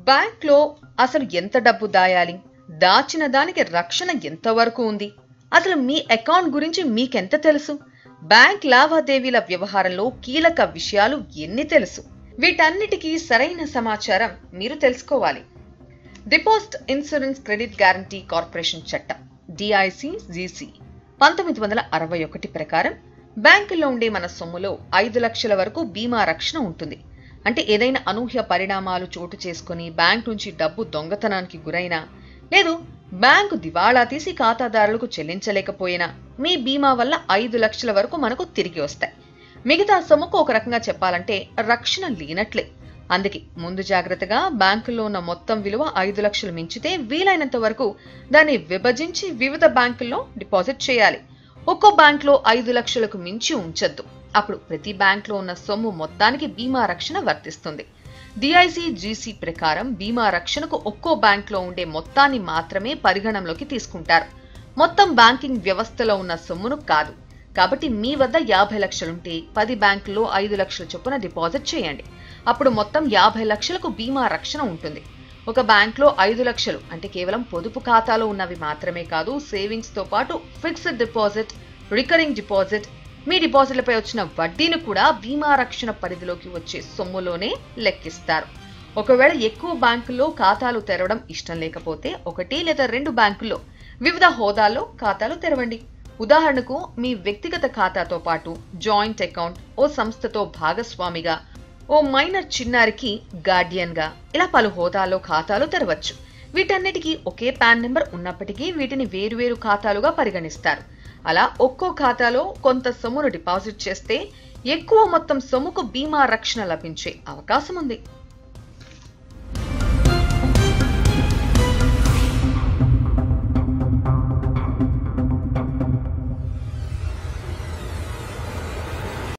బ్యాంక్లో అసలు ఎంత డబ్బు దాయాలి దాచిన దానికి రక్షణ ఎంతవరకు ఉంది అసలు మీ అకౌంట్ గురించి మీకెంత తెలుసు బ్యాంక్ లావాదేవీల వ్యవహారంలో కీలక విషయాలు ఎన్ని తెలుసు వీటన్నిటికీ సరైన సమాచారం మీరు తెలుసుకోవాలి deposit insurance credit guarantee corporation చట్టం డిఐసి జీసీ పంతొమ్మిది వందల అరవై ఒకటి ప్రకారం బ్యాంకుల్లో ఉండే మన సొమ్ములో ఐదు లక్షల వరకు బీమా రక్షణ ఉంటుంది అంటే ఏదైనా అనూహ్య పరిణామాలు చోటు చేసుకుని బ్యాంక్ నుంచి డబ్బు దొంగతనానికి గురైనా లేదు బ్యాంకు దివాళా తీసి ఖాతాదారులకు చెల్లించలేకపోయినా మీ బీమా వల్ల ఐదు లక్షల వరకు మనకు తిరిగి వస్తాయి మిగతా సొమ్ముకు ఒక రకంగా చెప్పాలంటే రక్షణ లేనట్లే అందుకే ముందు జాగ్రత్తగా బ్యాంకులో ఉన్న మొత్తం విలువ ఐదు లక్షలు మించితే వీలైనంత వరకు దాన్ని విభజించి వివిధ బ్యాంకుల్లో డిపాజిట్ చేయాలి ఒక్కో బ్యాంకులో ఐదు లక్షలకు మించి ఉంచొద్దు అప్పుడు ప్రతి బ్యాంకులో ఉన్న సొమ్ము మొత్తానికి బీమా రక్షణ వర్తిస్తుంది డిఐసి జీసీ ప్రకారం బీమా రక్షణకు ఒక్కో బ్యాంకులో ఉండే మొత్తాన్ని మాత్రమే పరిగణంలోకి తీసుకుంటారు మొత్తం బ్యాంకింగ్ వ్యవస్థలో ఉన్న సొమ్మును కాదు కాబట్టి మీ వద్ద యాభై లక్షలుంటే పది బ్యాంకుల్లో ఐదు లక్షల చొప్పున డిపాజిట్ చేయండి అప్పుడు మొత్తం యాభై లక్షలకు బీమా రక్షణ ఉంటుంది ఒక బ్యాంక్లో ఐదు లక్షలు అంటే కేవలం పొదుపు ఖాతాలో ఉన్నవి మాత్రమే కాదు సేవింగ్స్ తో పాటు ఫిక్స్డ్ డిపాజిట్ రికరింగ్ డిపాజిట్ మీ డిపాజిట్లపై వచ్చిన వడ్డీని కూడా బీమా రక్షణ పరిధిలోకి వచ్చే సొమ్ములోనే లెక్కిస్తారు ఒకవేళ ఎక్కువ బ్యాంకుల్లో ఖాతాలు తెరవడం ఇష్టం లేకపోతే ఒకటి లేదా రెండు బ్యాంకుల్లో వివిధ హోదాల్లో ఖాతాలు తెరవండి ఉదాహరణకు మీ వ్యక్తిగత ఖాతాతో పాటు జాయింట్ అకౌంట్ ఓ సంస్థతో భాగస్వామిగా ఓ మైనర్ చిన్నారికి గార్డియన్ గా ఇలా పలు హోదాల్లో ఖాతాలు తెరవచ్చు వీటన్నిటికీ ఒకే పాన్ నెంబర్ ఉన్నప్పటికీ వీటిని వేరువేరు ఖాతాలుగా పరిగణిస్తారు అలా ఒక్కో ఖాతాలో కొంత సొమ్మును డిపాజిట్ చేస్తే ఎక్కువ మొత్తం సొమ్ముకు బీమా రక్షణ లభించే అవకాశం ఉంది